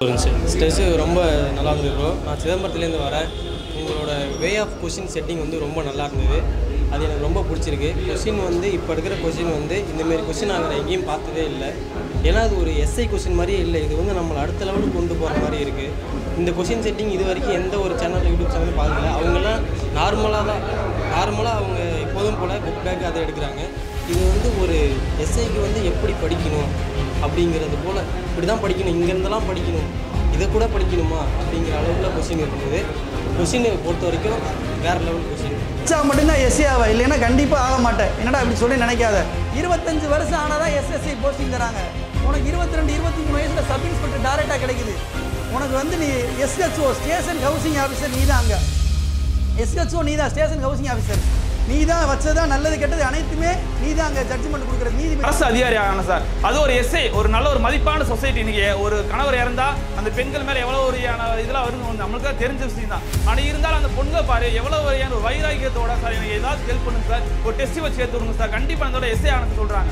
இருந்துச்சு ஸ்ட்ரெஸ்ஸு ரொம்ப நல்லா இருந்தது ப்ரோ நான் சிதம்பரத்துலேருந்து வரேன் உங்களோட வே ஆஃப் கொஷின் செட்டிங் வந்து ரொம்ப நல்லா இருந்தது அது எனக்கு ரொம்ப பிடிச்சிருக்கு கொஷின் வந்து இப்போ இருக்கிற கொஷின் வந்து இந்தமாரி கொஷின் நாங்கள் எங்கேயும் பார்த்ததே இல்லை ஏன்னா அது ஒரு எஸ்ஐ கொஷின் மாதிரியே இல்லை இது வந்து நம்மளை அடுத்த லெவலுக்கு கொண்டு போகிற மாதிரி இருக்குது இந்த கொஷின் செட்டிங் இது வரைக்கும் எந்த ஒரு சேனல் யூடியூப் சேனலும் பார்க்கல அவங்கெல்லாம் நார்மலாக தான் நார்மலாக அவங்க எப்போதும் போல் புக் பேக் அதை எடுக்கிறாங்க இது வந்து ஒரு எஸ்ஐக்கு வந்து எப்படி படிக்கணும் அப்படிங்கிறது போல் இப்படி தான் படிக்கணும் இங்கேருந்தெல்லாம் படிக்கணும் இதை கூட படிக்கணுமா அப்படிங்கிற அளவுல கொஷின் இருந்தது கொஷினை பொறுத்த வரைக்கும் வேறு லெவல் கொஷின் படிச்சா மட்டும்தான் எஸ்சி ஆவா இல்லைன்னா கண்டிப்பாக ஆக மாட்டேன் என்னடா இப்படி சொல்லி நினைக்காத இருபத்தஞ்சு வருஷம் ஆனால் தான் எஸ்எஸ்சி போஸ்டிங் தராங்க உனக்கு இருபத்தி ரெண்டு இருபத்தி மூணு வயசில் சப் இன்ஸ்பெக்டர் டேரெக்டாக கிடைக்குது உனக்கு வந்து நீ எஸ்ஹெச்ஓ ஸ்டேஷன் ஹவுசிங் ஆஃபீஸர் நீ தான் அங்கே எஸ்ஹெச்ஓ நீ தான் ஸ்டேஷன் ஹவுசிங் ஆஃபீஸர் நீ தான் வச்சதான் நல்லது கெட்டது அனைத்துமே நீ தான் அங்கே ஜட்ஜ்மெண்ட் கொடுக்குற நீதி அரசு அதிகாரி ஆகணும் சார் அது ஒரு எஸ்ஐ ஒரு நல்ல ஒரு மதிப்பான சொசைட்டி இன்னைக்கு ஒரு கணவர் இறந்தா அந்த பெண்கள் மேல எவ்வளவு ஒரு இதெல்லாம் வருது நம்மளுக்கு தான் தெரிஞ்ச விஷயம் தான் ஆனா இருந்தாலும் அந்த பொண்ணுங்க பாரு எவ்வளவு வரையான ஒரு வைராக்கியத்தோட சார் எனக்கு ஏதாவது ஹெல்ப் பண்ணுங்க சார் ஒரு டெஸ்ட் வச்சு சேர்த்து விடுங்க சார் கண்டிப்பா அதோட எஸ்ஐ ஆனது சொல்றாங்க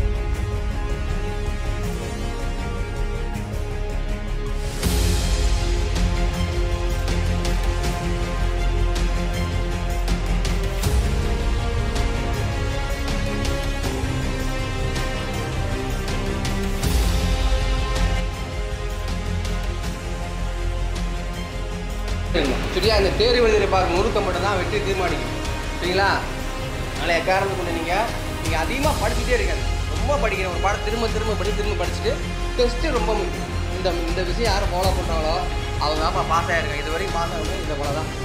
சரியா அந்த தேர்வு எழுதுகிற பார்க்க முழுக்க மட்டும் தான் வெற்றி தீர்மானிக்கும் சரிங்களா அதனால் எக்காரணத்து கொண்டு நீங்கள் நீங்கள் அதிகமாக படிச்சுட்டே இருக்காங்க ரொம்ப படிக்கிற ஒரு பாடம் திரும்ப திரும்ப படி திரும்ப படிச்சுட்டு டெஸ்ட்டு ரொம்ப முக்கியம் இந்த இந்த விஷயம் யாரும் ஃபாலோ பண்ணுறாங்களோ அவங்க தான் பாஸ் ஆகிருக்காங்க இது வரைக்கும் பாஸ் ஆகணும் இந்த போல தான்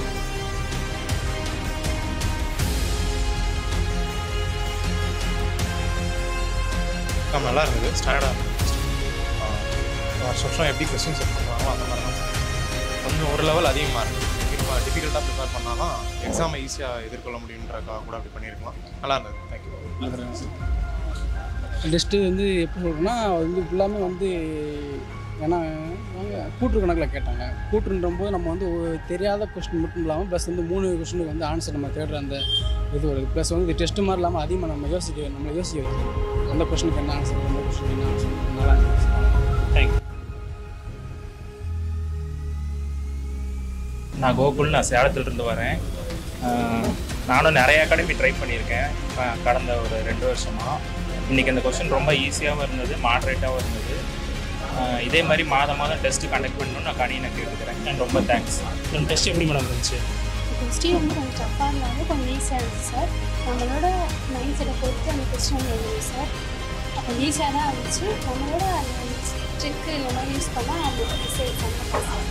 எக்ஸாம் நல்லா இருந்தது ஸ்டாண்டர்டாக இருந்தது வருஷம் வருஷம் எப்படி கொஸ்டின் செட் பண்ணுவாங்களோ அந்த மாதிரி தான் கொஞ்சம் ஒரு லெவல் அதிகமாக இருக்குது இப்போ டிஃபிகல்ட்டாக ப்ரிப்பேர் பண்ணால் தான் எக்ஸாமை ஈஸியாக எதிர்கொள்ள முடியுன்றக்காக கூட அப்படி பண்ணியிருக்கலாம் நல்லா இருந்தது தேங்க்யூ டெஸ்ட்டு வந்து எப்படி சொல்கிறேன்னா வந்து ஃபுல்லாமே வந்து ஏன்னா அவங்க கூற்று கணக்கில் கேட்டாங்க கூற்றுன்ற போது நம்ம வந்து ஒரு தெரியாத கொஸ்டின் மட்டும் இல்லாமல் ப்ளஸ் வந்து மூணு கொஸ்டினுக்கு வந்து ஆன்சர் நம்ம தேடுற அந்த இது வருது ப்ளஸ் வந்து டெஸ்ட் மாதிரி இல்லாமல் அதிகமாக நம்ம யோசிக்க நம்ம யோசிக்க வைக்கணும் அந்த கொஸ்டினுக்கு என்ன ஆன்சர் அந்த கொஸ்டினுக்கு என்ன ஆன்சர் நல்லா இருந்துச்சு தேங்க்யூ நான் கோகுல் நான் சேலத்துலேருந்து வரேன் ஆஹ் நானும் நிறைய அகாடமி ட்ரை பண்ணியிருக்கேன் க- கடந்த ஒரு ரெண்டு வருஷமாக இன்றைக்கி அந்த கொஸ்டின் ரொம்ப ஈஸியாகவும் இருந்தது மாட்ரேட்டாகவும் இருந்தது ஆஹ் இதே மாதிரி மாதம் மாதம் டெஸ்ட்டு கண்டக்ட் பண்ணணும்னு நான் கணினை கேட்டுக்கிறேன் அண்ட் ரொம்ப தேங்க்ஸ் டெஸ்ட் எப்படி மேடம் இருந்துச்சு கொஸ்டின் வந்து கொஞ்சம் டஃப்பாக இருந்தாலும் கொஞ்சம் ஈஸியாக இருந்துச்சு சார் நம்மளோட மைண்ட் செட்டை பொறுத்து அந்த கொஸ்டின் எழுதுவோம் சார் அப்போ ஈஸியாக தான் இருந்துச்சு நம்மளோட அந்த ட்ரிக்கு இல்லைனா யூஸ் பண்ணால் நம்மளுக்கு ஈஸியாக எக்ஸாம்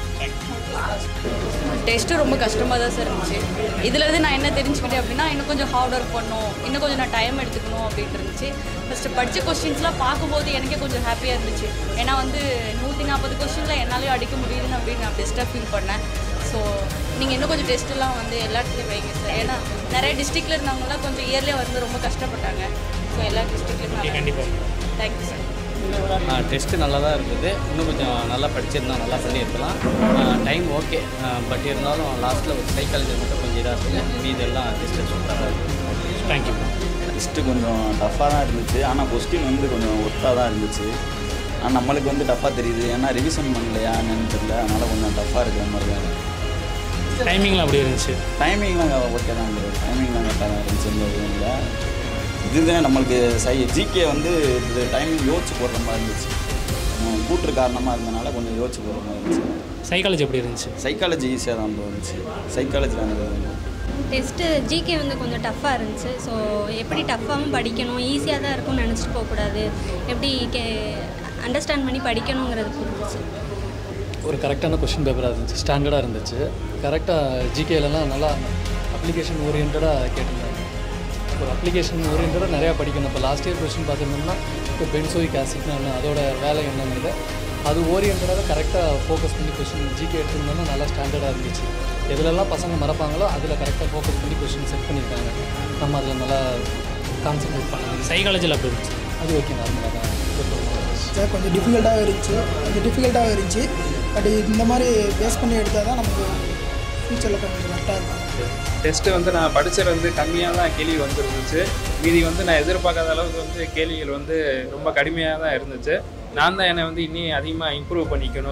டெஸ்ட்டு ரொம்ப கஷ்டமாக தான் சார் இருந்துச்சு இதில் இருந்து நான் என்ன தெரிஞ்சுக்கிட்டேன் அப்படின்னா இன்னும் கொஞ்சம் ஹார்ட் ஒர்க் பண்ணணும் இன்னும் கொஞ்சம் நான் டைம் எடுத்துக்கணும் அப்படின்ட்டு இருந்துச்சு ஃபஸ்ட்டு படித்த கொஸ்டின்ஸ்லாம் பார்க்கும்போது எனக்கே கொஞ்சம் ஹாப்பியாக இருந்துச்சு ஏன்னா வந்து நூற்றி நாற்பது கொஸ்டினில் என்னாலையும் அடிக்க முடியுதுன்னு அப்படின்னு நான் பெஸ்ட்டாக ஃபீல் பண்ணேன் ஸோ நீங்கள் இன்னும் கொஞ்சம் டெஸ்ட்டெல்லாம் வந்து எல்லா இடத்துலையும் வைங்க சார் ஏன்னா நிறைய டிஸ்ட்ரிக்டில் இருந்தவங்கலாம் கொஞ்சம் இயர்லியாக வந்து ரொம்ப கஷ்டப்பட்டாங்க ஸோ எல்லா டிஸ்ட்ரிக்ட்லையும் கண்டிப்பாக தேங்க்யூ சார் டெஸ்ட்டு நல்லா தான் இருந்தது இன்னும் கொஞ்சம் நல்லா படிச்சிருந்தா நல்லா பண்ணியிருக்கலாம் டைம் ஓகே பட் இருந்தாலும் லாஸ்ட்டில் ஒரு சைக்காலஜி மட்டும் கொஞ்சம் இதாக இருக்குது மீதெல்லாம் டெஸ்ட்டு சூப்பராக இருக்குது தேங்க்யூ டெஸ்ட்டு கொஞ்சம் டஃப்பாக தான் இருந்துச்சு ஆனால் கொஸ்டின் வந்து கொஞ்சம் ஒர்த்தாக தான் இருந்துச்சு ஆனால் நம்மளுக்கு வந்து டஃப்பாக தெரியுது ஏன்னா ரிவிஷன் பண்ணலையா என்னன்னு தெரியல அதனால் கொஞ்சம் டஃப்பாக இருக்கிற மாதிரி தான் இருக்கு டைமிங்லாம் அப்படி இருந்துச்சு டைமிங்லாம் ஓகே தான் இருந்தது டைமிங்லாம் கரெக்டாக தான் இருந்துச்சு எந்த இதுவும் இல்லை இதுதான் நம்மளுக்கு சை ஜிகே வந்து இது டைமிங் யோசிச்சு போடுற மாதிரி இருந்துச்சு உம், கூற்று காரணமாக இருந்தனால கொஞ்சம் யோசிச்சு போடுற மாதிரி இருந்துச்சு சைக்காலஜி எப்படி இருந்துச்சு சைக்காலஜி ஈஸியாக தான் இருந்துச்சு சைக்காலஜியில் அந்த டெஸ்ட்டு ஜிகே வந்து கொஞ்சம் டஃப்பாக இருந்துச்சு ஸோ எப்படி டஃப்பாகவும் படிக்கணும் ஈஸியாக தான் இருக்கும்னு நினச்சிட்டு போகக்கூடாது எப்படி கே அண்டர்ஸ்டாண்ட் பண்ணி படிக்கணுங்கிறது புரிஞ்சிச்சு ஒரு கரெக்டான கொஷின் பேப்பராக இருந்துச்சு ஸ்டாண்டர்டாக இருந்துச்சு கரெக்டாக ஜிகேலலாம் நல்லா அப்ளிகேஷன் ஓரியன்டாக கேட்டிருந்தாங்க ஒரு அப்ளிகேஷன் ஓரியன்டாக நிறையா படிக்கணும் இப்போ லாஸ்ட் இயர் கொஷின் பார்த்துருந்தோம்னா இப்போ பென்சோயிக் ஆசிட்னா என்ன அதோட வேலை என்னங்கிறத அது ஓரியன்டாக கரெக்டாக ஃபோக்கஸ் பண்ணி கொஷின் ஜிகே எடுத்திருந்தோம்னா நல்லா ஸ்டாண்டர்டாக இருந்துச்சு எதுலெல்லாம் பசங்க மறப்பாங்களோ அதில் கரெக்டாக ஃபோக்கஸ் பண்ணி கொஷின் செட் பண்ணியிருக்காங்க நம்ம அதில் நல்லா கான்சன்ட்ரேட் பண்ணலாம் சைக்காலஜியில் அப்படி இருந்துச்சு அது ஓகே நார்மலாக தான் சார் கொஞ்சம் டிஃபிகல்ட்டாக இருந்துச்சு கொஞ்சம் டிஃபிகல்ட்டாக இருந்துச்சு பட் இந்த மாதிரி பேஸ் பண்ணி எடுத்தால் தான் நமக்கு ஃப்யூச்சரில் கொஞ்சம் கரெக்டாக இருக்கும் டெஸ்ட்டு வந்து நான் படிச்சது வந்து கம்மியாக தான் கேள்வி வந்துருந்துச்சு மீதி வந்து நான் எதிர்பார்க்காத அளவுக்கு வந்து கேள்விகள் வந்து ரொம்ப கடுமையாக தான் இருந்துச்சு நான் தான் என்னை வந்து இன்னும் அதிகமாக இம்ப்ரூவ் பண்ணிக்கணும்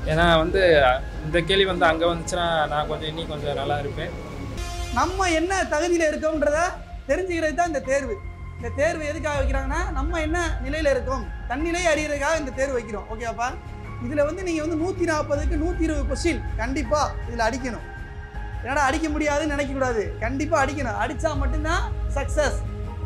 ஏன்னா வந்து இந்த கேள்வி வந்து அங்கே வந்துச்சுன்னா நான் கொஞ்சம் இன்னும் கொஞ்சம் நல்லா இருப்பேன் நம்ம என்ன தகுதியில் இருக்கோம்ன்றத தெரிஞ்சுக்கிறது தான் இந்த தேர்வு இந்த தேர்வு எதுக்காக வைக்கிறாங்கன்னா நம்ம என்ன நிலையில் இருக்கோம் தன்னிலை அறியறதுக்காக இந்த தேர்வு வைக்கிறோம் ஓகேவாப்பா இதில் வந்து நீங்கள் வந்து நூற்றி நாற்பதுக்கு நூற்றி இருபது கொஸ்டின் கண்டிப்பாக இதில் அடிக்கணும் என்னடா அடிக்க முடியாதுன்னு நினைக்கக்கூடாது கண்டிப்பாக அடிக்கணும் அடித்தா மட்டும்தான் சக்ஸஸ்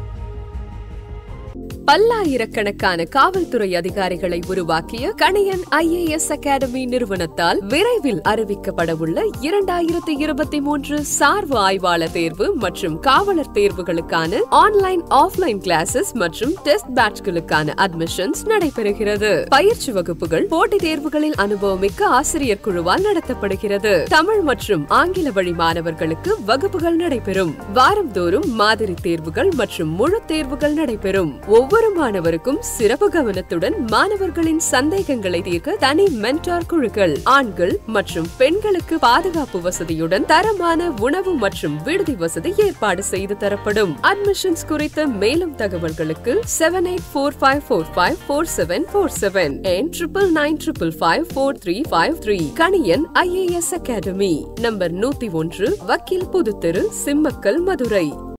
பல்லாயிரக்கணக்கான காவல்துறை அதிகாரிகளை உருவாக்கிய கணியன் ஐஏஎஸ் அகாடமி நிறுவனத்தால் விரைவில் அறிவிக்கப்படவுள்ள இரண்டாயிரத்தி இருபத்தி மூன்று சார்பு ஆய்வாளர் தேர்வு மற்றும் காவலர் தேர்வுகளுக்கான ஆன்லைன் ஆஃப்லைன் கிளாஸஸ் மற்றும் டெஸ்ட் பேட்ச்களுக்கான அட்மிஷன்ஸ் நடைபெறுகிறது பயிற்சி வகுப்புகள் போட்டித் தேர்வுகளில் அனுபவமிக்க ஆசிரியர் குழுவால் நடத்தப்படுகிறது தமிழ் மற்றும் ஆங்கில வழி மாணவர்களுக்கு வகுப்புகள் நடைபெறும் வாரந்தோறும் மாதிரி தேர்வுகள் மற்றும் முழு தேர்வுகள் நடைபெறும் ஒவ்வொரு மாணவருக்கும் சிறப்பு கவனத்துடன் மாணவர்களின் சந்தேகங்களை தீர்க்க தனி மென்டார் குழுக்கள் ஆண்கள் மற்றும் பெண்களுக்கு பாதுகாப்பு வசதியுடன் தரமான உணவு மற்றும் விடுதி வசதி ஏற்பாடு செய்து தரப்படும் அட்மிஷன்ஸ் குறித்த மேலும் தகவல்களுக்கு seven eight four five four five four seven four seven என் triple nine triple five four three five three Kaniyan IAS academy number நூத்தி ஒன்று வக்கீல் புதுத்தெரு சிம்மக்கல் மதுரை